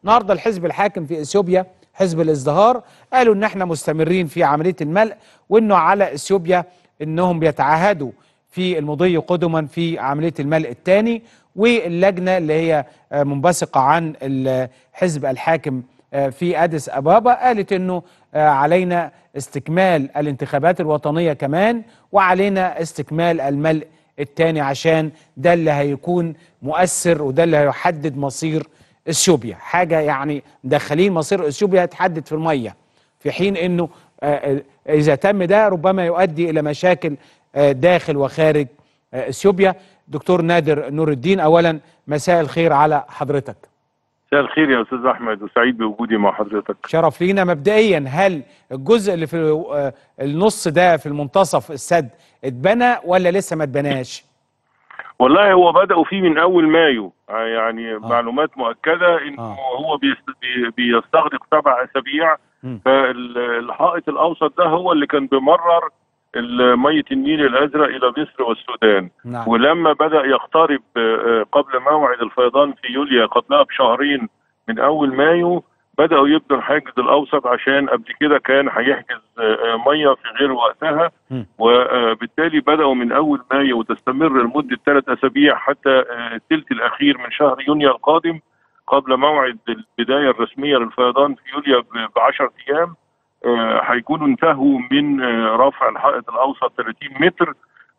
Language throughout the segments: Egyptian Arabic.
النهارده الحزب الحاكم في اثيوبيا حزب الازدهار قالوا ان احنا مستمرين في عمليه الملء وانه على اثيوبيا انهم بيتعهدوا في المضي قدما في عمليه الملء الثاني واللجنه اللي هي آه، منبثقه عن الحزب الحاكم آه، في اديس ابابا قالت انه آه، علينا استكمال الانتخابات الوطنيه كمان وعلينا استكمال الملء الثاني عشان ده اللي هيكون مؤثر وده اللي هيحدد مصير اثيوبيا حاجه يعني مدخلين مصير اثيوبيا يتحدد في الميه في حين انه آه، آه، اذا تم ده ربما يؤدي الى مشاكل آه، داخل وخارج آه، اثيوبيا دكتور نادر نور الدين اولا مساء الخير على حضرتك مساء الخير يا استاذ احمد وسعيد بوجودي مع حضرتك شرف لينا مبدئيا هل الجزء اللي في آه، النص ده في المنتصف السد اتبنى ولا لسه ما اتبناش والله هو بداوا فيه من اول مايو آه، يعني آه. معلومات مؤكده انه آه. هو بيست- بي- بيستغرق سبع اسابيع مم. فالحائط الاوسط ده هو اللي كان بيمرر ال- ميه النيل الازرق الى مصر والسودان نعم ولما بدا يقترب آه، قبل موعد الفيضان في يوليو قبلها بشهرين من اول مايو بداوا يبنوا الحاجز الاوسط عشان قبل كده كان هيحجز آه، آه، ميه في غير وقتها مم. وبالتالي بداوا من اول مايو وتستمر لمده ثلاث اسابيع حتى آه، الثلث الاخير من شهر يونيو القادم قبل موعد البدايه الرسميه للفيضان في يوليو ب 10 ايام آه، هيكونوا انتهوا من آه، رفع الحائط الاوسط 30 متر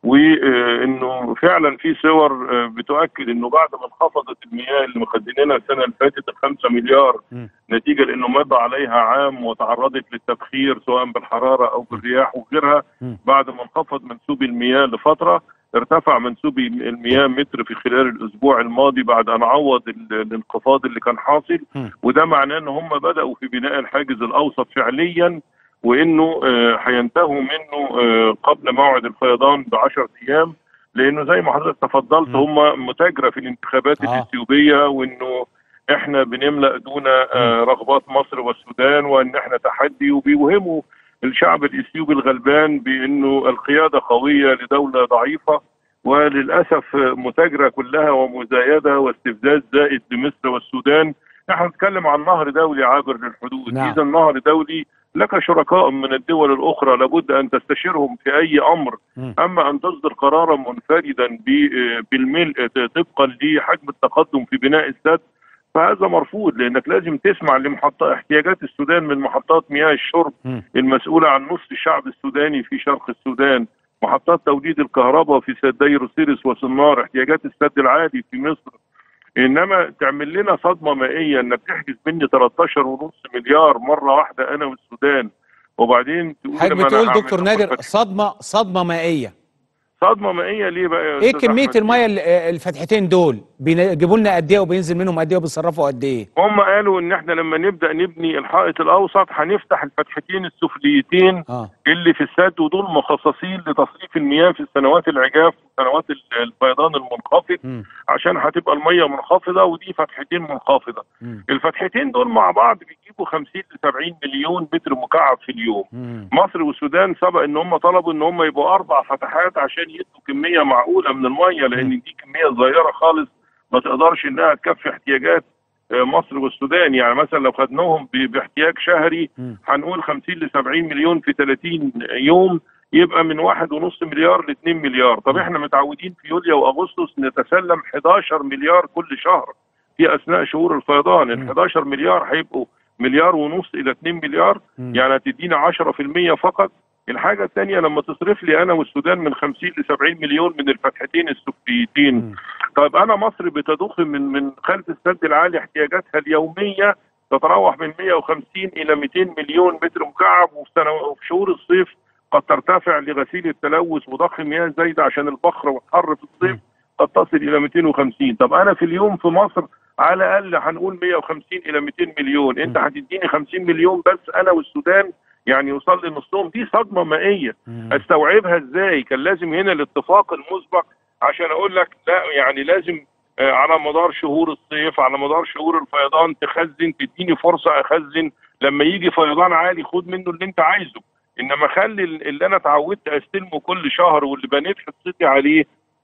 وانه فعلا في صور آه، بتؤكد انه بعد ما انخفضت المياه اللي مخزنينها السنه اللي فاتت ال 5 مليار مم. نتيجه لانه مضى عليها عام وتعرضت للتبخير سواء بالحراره او بالرياح وغيرها مم. بعد ما انخفض منسوب المياه لفتره ارتفع منسوب المياه متر في خلال الاسبوع الماضي بعد ان عوض ال- الانخفاض اللي كان حاصل مم. وده معناه ان هم بداوا في بناء الحاجز الاوسط فعليا وانه آه، هينتهوا منه آه، قبل موعد الفيضان ب 10 ايام لانه زي ما حضرتك تفضلت مم. هم متاجره في الانتخابات آه. الاثيوبيه وانه احنا بنملا دون آه، رغبات مصر والسودان وان احنا تحدي وبيوهموا الشعب الاثيوبي الغلبان بانه القياده قويه لدوله ضعيفه وللاسف آه، متاجره كلها ومزايده واستفزاز زائد لمصر والسودان نحن نتكلم عن نهر دولي عابر للحدود نعم. اذا نهر دولي لك شركاء من الدول الاخرى لابد ان تستشيرهم في اي امر مم. اما ان تصدر قرارا منفردا ب- بالملء طبقا لحجم التقدم في بناء السد فهذا مرفوض لانك لازم تسمع لمحطات احتياجات السودان من محطات مياه الشرب مم. المسؤوله عن نصف الشعب السوداني في شرق السودان محطات توليد الكهرباء في سدي روسيرس وسنار احتياجات السد العالي في مصر انما تعمل لنا صدمه مائيه انك تحجز مني 13 ونص مليار مره واحده انا والسودان وبعدين تقول حضرتك لما أنا بتقول هعمل دكتور لكم نادر فتح- صدمه صدمه مائيه صدمه مائيه ليه بقى يا ايه أستاذ كميه أحمد؟ الميه ال- الفتحتين دول بيجيبوا لنا قد ايه وبينزل منهم قد ايه وبيتصرفوا قد ايه هم قالوا ان احنا لما نبدا نبني الحائط الاوسط هنفتح الفتحتين السفليتين اه اللي في السد ودول مخصصين لتصريف المياه في السنوات العجاف وسنوات ال- الفيضان المنخفض مم. عشان هتبقى الميه منخفضه ودي فتحتين منخفضه مم. الفتحتين دول مع بعض بيجيبوا 50 ل 70 مليون متر مكعب في اليوم مم. مصر والسودان سبق ان هم طلبوا ان هم يبقوا اربع فتحات عشان يدوا كميه معقوله من الميه لان دي كميه صغيره خالص ما تقدرش انها تكفي احتياجات آه، مصر والسودان يعني مثلا لو خدناهم ب- باحتياج شهري مم. هنقول 50 ل 70 مليون في 30 يوم يبقى من واحد ونص مليار ل 2 مليار طب احنا متعودين في يوليو واغسطس نتسلم 11 مليار كل شهر في اثناء شهور الفيضان ال مم. 11 مليار هيبقوا مليار ونص الى 2 مليار مم. يعني هتدينا 10% فقط الحاجة الثانية لما تصرف لي أنا والسودان من 50 ل 70 مليون من الفتحتين السفليتين مم. طيب أنا مصر بتضخ من من خلف السد العالي احتياجاتها اليومية تتراوح من 150 إلى 200 مليون متر مكعب وفي سنة- وفي شهور الصيف قد ترتفع لغسيل التلوث وضخ مياه زايدة عشان البخر والحر في الصيف قد تصل إلى 250 طب أنا في اليوم في مصر على الأقل هنقول 150 إلى 200 مليون أنت مم. هتديني 50 مليون بس أنا والسودان يعني يوصل لنصهم دي صدمه مائيه مم. استوعبها ازاي كان لازم هنا الاتفاق المسبق عشان اقول لك لا يعني لازم آه، على مدار شهور الصيف على مدار شهور الفيضان تخزن تديني فرصه اخزن لما يجي فيضان عالي خد منه اللي انت عايزه انما خلي ال- اللي انا اتعودت استلمه كل شهر واللي بنيت حصتي عليه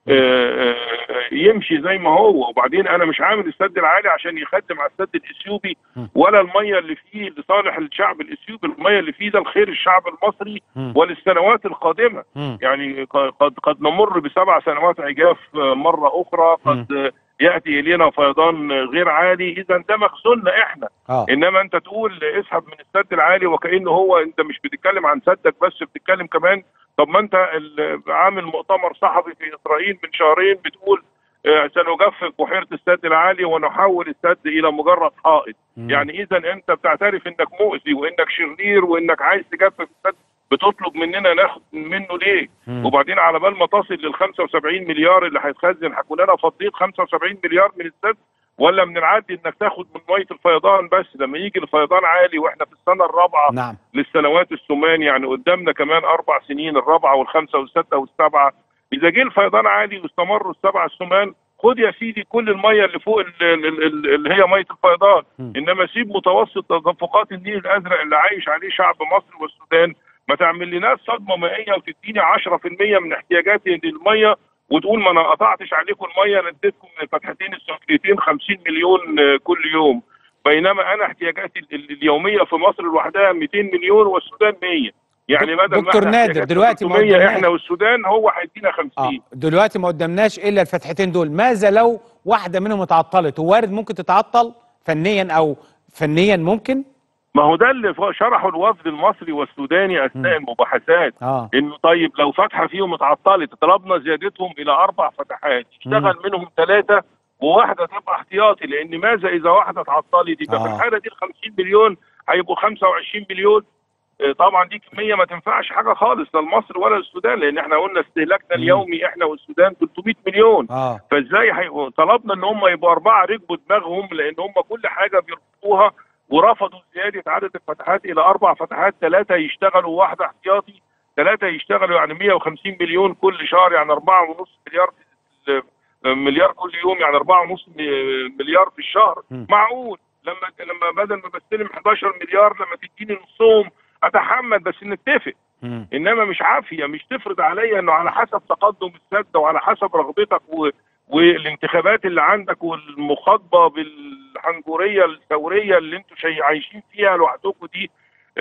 آه، آه، يمشي زي ما هو وبعدين انا مش عامل السد العالي عشان يخدم على السد الاثيوبي مم. ولا الميه اللي فيه لصالح الشعب الاثيوبي الميه اللي فيه ده الخير الشعب المصري مم. وللسنوات القادمه مم. يعني ق- قد قد نمر بسبع سنوات عجاف آه، مره اخرى قد آه، ياتي الينا فيضان آه، غير عالي اذا ده مخزوننا احنا اه انما انت تقول اسحب من السد العالي وكانه هو انت مش بتتكلم عن سدك بس بتتكلم كمان طب ما انت ال- عامل مؤتمر صحفي في اسرائيل من شهرين بتقول آه، سنجفف بحيره السد العالي ونحول السد الى مجرد حائط مم. يعني اذا انت بتعترف انك مؤذي وانك شرير وانك عايز تجفف السد بتطلب مننا ناخد منه ليه؟ مم. وبعدين على بال ما تصل لل 75 مليار اللي هيتخزن هكون انا فضيت 75 مليار من السد ولا من العادي انك تاخد من ميه الفيضان بس لما يجي الفيضان عالي واحنا في السنه الرابعه نعم للسنوات الثمان يعني قدامنا كمان اربع سنين الرابعه والخامسه والسته والسبعه اذا جه الفيضان عالي واستمروا السبع الثمان خد يا سيدي كل الميه اللي فوق ال- ال- ال- اللي هي ميه الفيضان م. انما سيب متوسط تدفقات النيل الازرق اللي عايش عليه شعب مصر والسودان ما تعمل لناش صدمه مائيه وتديني 10% من احتياجاتي للميه وتقول ما انا قطعتش عليكم الميه انا اديتكم من الفتحتين السفليتين 50 مليون آه، كل يوم بينما انا احتياجاتي ال- ال- اليوميه في مصر لوحدها 200 مليون والسودان 100 يعني بدل ما دكتور احنا نادر، احتياجاتنا دلوقتي ما 300 قدامناش. احنا والسودان هو هيدينا 50 اه دلوقتي ما قدامناش الا الفتحتين دول ماذا لو واحده منهم اتعطلت وارد ممكن تتعطل فنيا او فنيا ممكن ما هو ده اللي ف- شرحه الوفد المصري والسوداني اثناء المباحثات اه انه طيب لو فتحه فيهم اتعطلت طلبنا زيادتهم الى اربع فتحات يشتغل منهم ثلاثه وواحده تبقى احتياطي لان ماذا اذا واحده اتعطلت يبقى في آه. الحاله دي ال 50 مليون هيبقوا 25 مليون آه، طبعا دي كميه ما تنفعش حاجه خالص لا لمصر ولا للسودان لان احنا قلنا استهلاكنا مم. اليومي احنا والسودان 300 مليون اه فازاي هي... طلبنا ان هم يبقوا اربعه ركبوا دماغهم لان هم كل حاجه بيرفضوها ورفضوا زياده عدد الفتحات الى اربع فتحات ثلاثه يشتغلوا واحده احتياطي ثلاثه يشتغلوا يعني 150 مليون كل شهر يعني 4.5 مليار في- مليار كل يوم يعني 4.5 مليار في الشهر م. معقول لما لما بدل ما بستلم 11 مليار لما تديني نصهم اتحمل بس نتفق مم. انما مش عافيه مش تفرض عليا انه على حسب تقدم السد وعلى حسب رغبتك و... والانتخابات اللي عندك والمخاطبه بالحنجوريه الثوريه اللي انتوا شي... عايشين فيها لوحدكم دي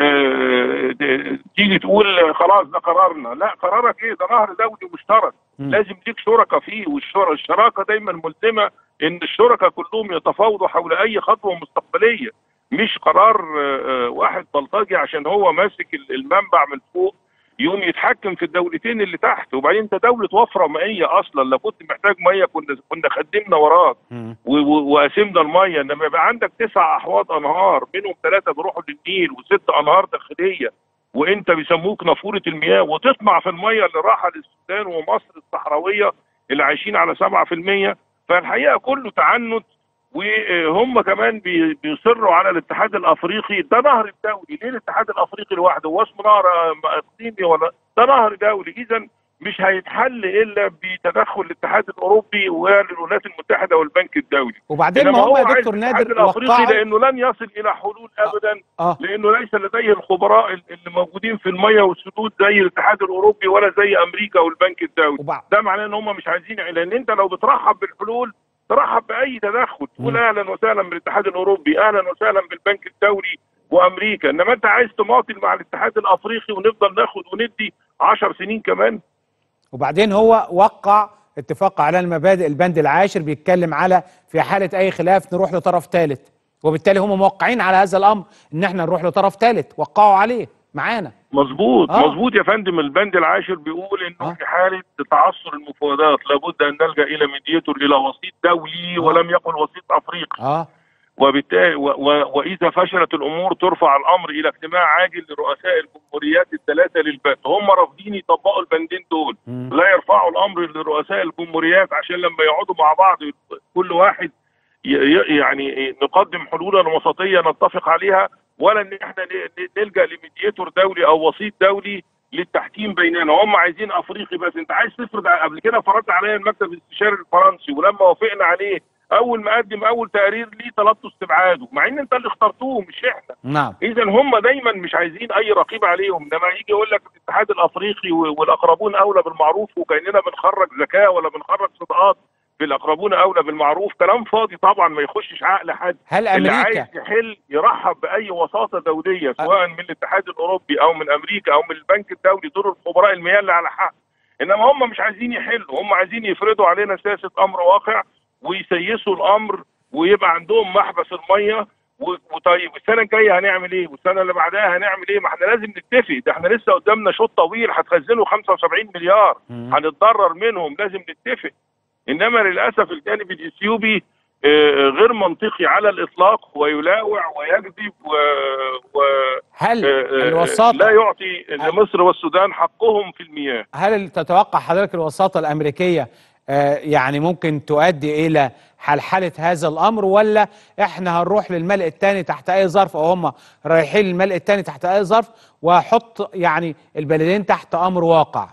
آه، د- تيجي تقول خلاص ده قرارنا لا قرارك ايه ده نهر دولي مشترك مم. لازم ليك شركاء فيه والشر- الشراكه دايما ملزمه ان الشركاء كلهم يتفاوضوا حول اي خطوه مستقبليه مش قرار آه، آه، واحد بلطجي عشان هو ماسك ال- المنبع من فوق يقوم يتحكم في الدولتين اللي تحت وبعدين انت دوله وفره مائيه اصلا لو كنت محتاج ميه كنا كنا خدمنا وراك مم. و- و- وقسمنا الميه انما يبقى عندك تسع احواض انهار منهم ثلاثه بيروحوا للنيل وست انهار داخليه وانت بيسموك نافوره المياه وتطمع في الميه اللي راحه للسودان ومصر الصحراويه اللي عايشين على 7% فالحقيقه كله تعنت وهم كمان بي- بيصروا على الاتحاد الافريقي ده نهر دولي ليه الاتحاد الافريقي لوحده هو اسمه نهر آه، اقليمي ولا ده نهر دولي اذا مش هيتحل الا بتدخل الاتحاد الاوروبي والولايات المتحده والبنك الدولي وبعدين ما إنما هم يا عايز دكتور الاتحاد نادر الافريقي وقعوا لانه لن يصل الى حلول ابدا اه لانه ليس لديه الخبراء اللي موجودين في الميه والسدود زي الاتحاد الاوروبي ولا زي امريكا والبنك الدولي وبع... ده معناه ان هم مش عايزين لان انت لو بترحب بالحلول ترحب باي تدخل تقول مم. اهلا وسهلا بالاتحاد الاوروبي اهلا وسهلا بالبنك الدولي وامريكا انما انت عايز تماطل مع الاتحاد الافريقي ونفضل ناخد وندي 10 سنين كمان وبعدين هو وقع اتفاق على المبادئ البند العاشر بيتكلم على في حالة أي خلاف نروح لطرف ثالث وبالتالي هم موقعين على هذا الأمر إن احنا نروح لطرف ثالث وقعوا عليه معانا مظبوط آه. مظبوط يا فندم البند العاشر بيقول انه آه. في حاله تعثر المفاوضات لابد ان نلجا الى ميديتور الى وسيط دولي آه. ولم يقل وسيط افريقي اه وبالتالي و و واذا فشلت الامور ترفع الامر الى اجتماع عاجل لرؤساء الجمهوريات الثلاثه للبت هم رافضين يطبقوا البندين دول مم. لا يرفعوا الامر لرؤساء الجمهوريات عشان لما يقعدوا مع بعض كل واحد ي- ي- يعني نقدم حلولا وسطيه نتفق عليها ولا ان احنا ن- ن- نلجا لميديتور دولي او وسيط دولي للتحكيم بيننا هم عايزين افريقي بس انت عايز تفرض ع- قبل كده فرضت عليا المكتب الاستشاري الفرنسي ولما وافقنا عليه اول ما قدم اول تقرير ليه طلبته استبعاده مع ان انت اللي اخترتوه مش احنا نعم اذا هم دايما مش عايزين اي رقيب عليهم انما يجي يقول لك الاتحاد الافريقي و- والاقربون اولى بالمعروف وكاننا بنخرج زكاه ولا بنخرج صدقات في الاقربون اولى بالمعروف كلام فاضي طبعا ما يخشش عقل حد هل اللي امريكا عايز يحل يرحب باي وساطه دوليه سواء من الاتحاد الاوروبي او من امريكا او من البنك الدولي دول الخبراء المياه اللي على حق انما هم مش عايزين يحلوا هم عايزين يفرضوا علينا سياسه امر واقع ويسيسوا الامر ويبقى عندهم محبس الميه و- وطيب السنه الجايه هنعمل ايه والسنه اللي بعدها هنعمل ايه ما احنا لازم نتفق ده احنا لسه قدامنا شوط طويل هتخزنوا 75 مليار مم. هنتضرر منهم لازم نتفق انما للاسف الجانب الاثيوبي آه، غير منطقي على الاطلاق ويلاوع ويكذب و, و... هل آه، آه، لا الوساطه يعطي لمصر والسودان حقهم في المياه هل تتوقع حضرتك الوساطه الامريكيه آه، يعني ممكن تؤدي الى حلحله هذا الامر ولا احنا هنروح للملء الثاني تحت اي ظرف او هم رايحين للملء الثاني تحت اي ظرف وحط يعني البلدين تحت امر واقع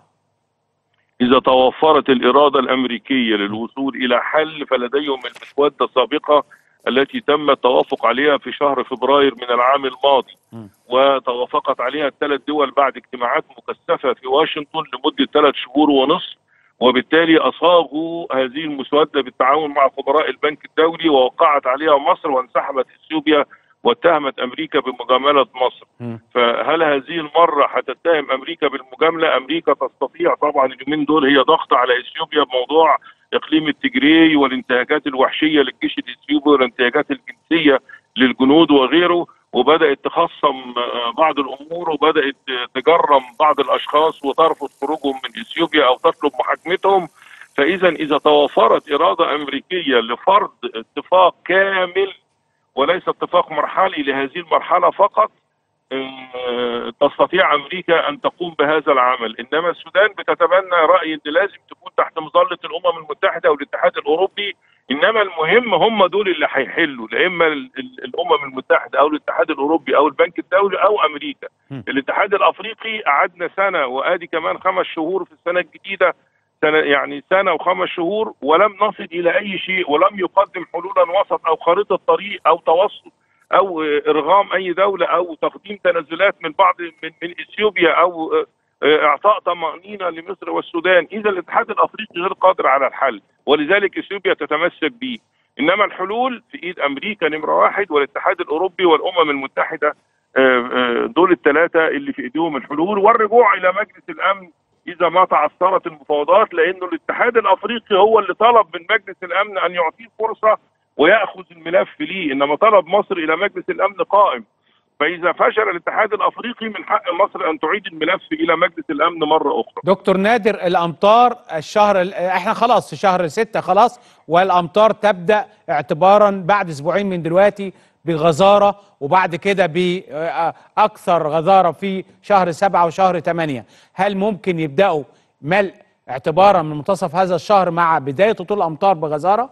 إذا توفرت الإرادة الأمريكية للوصول إلى حل فلديهم المسودة السابقة التي تم التوافق عليها في شهر فبراير من العام الماضي م. وتوافقت عليها الثلاث دول بعد اجتماعات مكثفة في واشنطن لمدة ثلاث شهور ونصف وبالتالي أصاغوا هذه المسودة بالتعاون مع خبراء البنك الدولي ووقعت عليها مصر وانسحبت اثيوبيا واتهمت امريكا بمجامله مصر م. فهل هذه المره هتتهم امريكا بالمجامله امريكا تستطيع طبعا اليومين دول هي ضغط على اثيوبيا بموضوع اقليم التجري والانتهاكات الوحشيه للجيش الاثيوبي والانتهاكات الجنسيه للجنود وغيره وبدات تخصم آه، بعض الامور وبدات آه، تجرم بعض الاشخاص وترفض خروجهم من اثيوبيا او تطلب محاكمتهم فاذا اذا توفرت اراده امريكيه لفرض اتفاق كامل وليس اتفاق مرحلي لهذه المرحله فقط آه، تستطيع امريكا ان تقوم بهذا العمل، انما السودان بتتبنى راي ان لازم تكون تحت مظله الامم المتحده والاتحاد الاوروبي، انما المهم هم دول اللي هيحلوا لا اما ال- ال- الامم المتحده او الاتحاد الاوروبي او البنك الدولي او امريكا. م. الاتحاد الافريقي قعدنا سنه وادي كمان خمس شهور في السنه الجديده سنة يعني سنة وخمس شهور ولم نصل إلى أي شيء ولم يقدم حلولا وسط أو خريطة طريق أو توسط أو آه، إرغام أي دولة أو تقديم تنازلات من بعض من, من إثيوبيا أو آه، آه، إعطاء طمأنينة لمصر والسودان إذا الاتحاد الأفريقي غير قادر على الحل ولذلك إثيوبيا تتمسك به إنما الحلول في إيد أمريكا نمرة واحد والاتحاد الأوروبي والأمم المتحدة آه، آه، دول الثلاثة اللي في إيديهم الحلول والرجوع إلى مجلس الأمن اذا ما تعثرت المفاوضات لانه الاتحاد الافريقي هو اللي طلب من مجلس الامن ان يعطيه فرصه وياخذ الملف ليه انما طلب مصر الى مجلس الامن قائم فاذا فشل الاتحاد الافريقي من حق مصر ان تعيد الملف الى مجلس الامن مره اخرى دكتور نادر الامطار الشهر ال- احنا خلاص في شهر ستة خلاص والامطار تبدا اعتبارا بعد اسبوعين من دلوقتي بغزاره وبعد كده باكثر غزاره في شهر سبعة وشهر ثمانية هل ممكن يبداوا ملء اعتبارا من منتصف هذا الشهر مع بدايه هطول الامطار بغزاره؟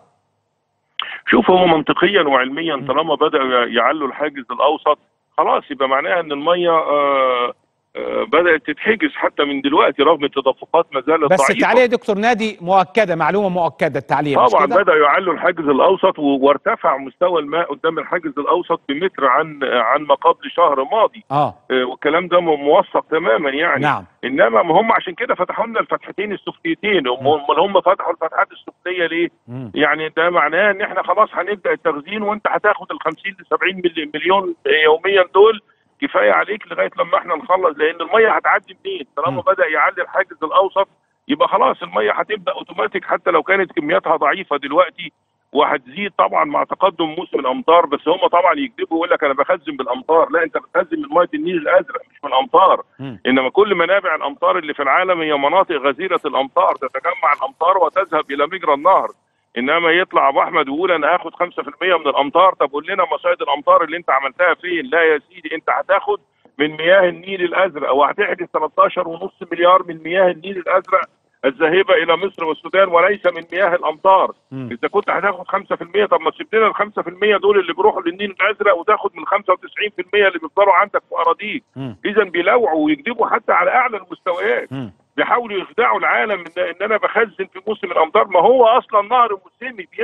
شوف هو منطقيا وعلميا طالما بداوا يعلوا الحاجز الاوسط خلاص يبقى معناها ان الميه آه آه بدات تتحجز حتى من دلوقتي رغم التدفقات ما زالت بس ضعيفه التعليق يا دكتور نادي مؤكده معلومه مؤكده التعليق مش طبعا كده؟ بدأوا يعلوا الحاجز الأوسط و- وارتفع مستوى الماء قدام الحاجز الأوسط بمتر عن عن ما قبل شهر ماضي اه آه، والكلام ده م- موثق تماما يعني نعم انما ما هم عشان كده فتحوا لنا الفتحتين السفليتين هم امال هم فتحوا الفتحات السفليه ليه؟ مم. يعني ده معناه ان احنا خلاص هنبدا التخزين وانت هتاخد ال 50 ل 70 ملي- مليون يوميا دول كفايه عليك لغايه لما احنا نخلص لان الميه هتعدي منين؟ طالما مم. بدا يعلي الحاجز الاوسط يبقى خلاص الميه هتبدا اوتوماتيك حتى لو كانت كمياتها ضعيفه دلوقتي وهتزيد طبعا مع تقدم موسم الامطار بس هم طبعا يكذبوا ويقول لك انا بخزن بالامطار لا انت بتخزن من ميه النيل الازرق مش من الامطار مم. انما كل منابع الامطار اللي في العالم هي مناطق غزيره الامطار تتجمع الامطار وتذهب الى مجرى النهر انما يطلع ابو احمد ويقول انا هاخد 5% من الامطار طب قول لنا مصايد الامطار اللي انت عملتها فين لا يا سيدي انت هتاخد من مياه النيل الازرق وهتحجز 13.5 مليار من مياه النيل الازرق الذاهبه الى مصر والسودان وليس من مياه الامطار مم. اذا كنت هتاخد 5% طب ما تسيب لنا ال 5% دول اللي بيروحوا للنيل الازرق وتاخد من 95% اللي بيفضلوا عندك في اراضيك مم. اذا بيلوعوا ويكذبوا حتى على اعلى المستويات مم. بيحاولوا يخدعوا العالم ان, إن انا بخزن في موسم الامطار ما هو اصلا نهر موسمي بيمشي في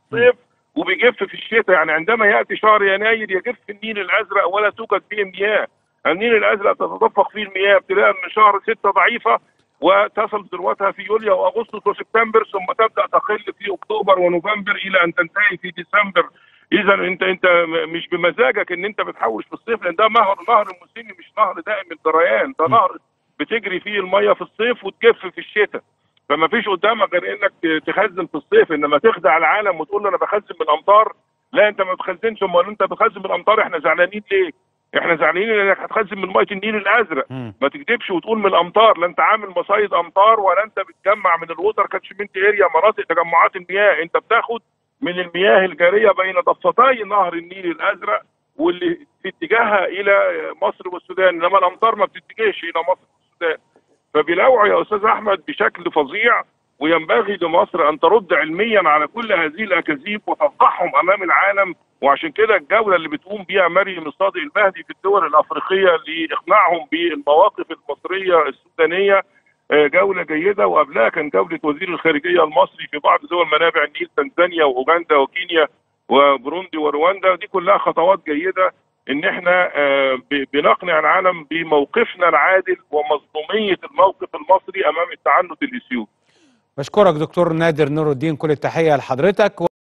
الصيف وبيجف في الشتاء يعني عندما ياتي شهر يناير يجف النيل الازرق ولا توجد فيه مياه النيل الازرق تتدفق فيه المياه ابتداء من شهر 6 ضعيفه وتصل ذروتها في يوليو واغسطس وسبتمبر ثم تبدا تقل في اكتوبر ونوفمبر الى ان تنتهي في ديسمبر اذا انت انت م- مش بمزاجك ان انت بتحوش في الصيف لان ده نهر نهر موسمي مش نهر دائم الجريان ده نهر بتجري فيه الميه في الصيف وتجف في الشتاء فما فيش قدامك غير انك ت- تخزن في الصيف انما تخدع العالم وتقول له انا بخزن من امطار لا انت ما بتخزنش امال انت بتخزن من امطار احنا زعلانين ليه؟ احنا زعلانين لانك هتخزن من ميه النيل الازرق مم. ما تكذبش وتقول من الامطار لا انت عامل مصايد امطار ولا انت بتجمع من الووتر كاتشمنت اريا مناطق تجمعات المياه انت بتاخد من المياه الجاريه بين ضفتي نهر النيل الازرق واللي في اتجاهها الى مصر والسودان انما الامطار ما بتتجهش الى مصر والسودان فبيلوعوا يا استاذ احمد بشكل فظيع وينبغي لمصر ان ترد علميا على كل هذه الاكاذيب وتفضحهم امام العالم وعشان كده الجوله اللي بتقوم بيها مريم الصادق المهدي في الدول الافريقيه لاقناعهم بالمواقف المصريه السودانيه آه، جوله جيده وقبلها كان جوله وزير الخارجيه المصري في بعض دول منابع النيل تنزانيا واوغندا وكينيا وبروندي ورواندا دي كلها خطوات جيده ان احنا آه، ب- بنقنع العالم بموقفنا العادل ومظلوميه الموقف المصري امام التعنت الاثيوبي بشكرك دكتور نادر نور الدين كل التحيه لحضرتك